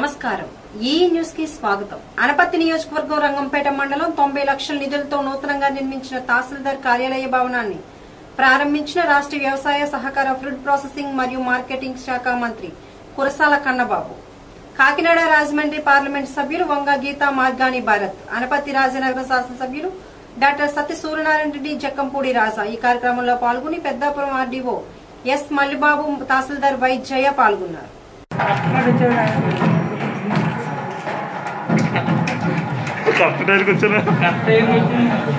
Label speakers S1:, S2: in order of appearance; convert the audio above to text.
S1: నమస్కారం ఈ న్యూస్ కి స్వాగతం అనపత్తి నియోజకవర్గం రంగంపేట మండలం తొంభై లక్షల నిధులతో నూతనంగా నిర్మించిన తహసీల్దార్ కార్యాలయ భవనాన్ని ప్రారంభించిన రాష్ట్ర వ్యవసాయ సహకార ఫుడ్ ప్రాసెసింగ్ మరియు మార్కెటింగ్ శాఖ మంత్రి కురసాల కన్నబాబు కాకినాడ రాజమండ్రి పార్లమెంట్ సభ్యులు వంగ గీతా మార్గాని భారత్ అనపత్తి రాజనగర శాసనసభ్యులు డాక్టర్ సత్య సూర్యనారాయణ రెడ్డి జక్కంపూడి రాజా ఈ కార్యక్రమంలో పాల్గొని పెద్దాపురం ఆర్డీఓ ఎస్ మల్లిబాబు తహసీల్దార్ వై జయ పాల్గొన్నారు
S2: కరెక్ట్ టైంకి వచ్చాను
S3: కరెక్ట్ టైంకి వచ్చింది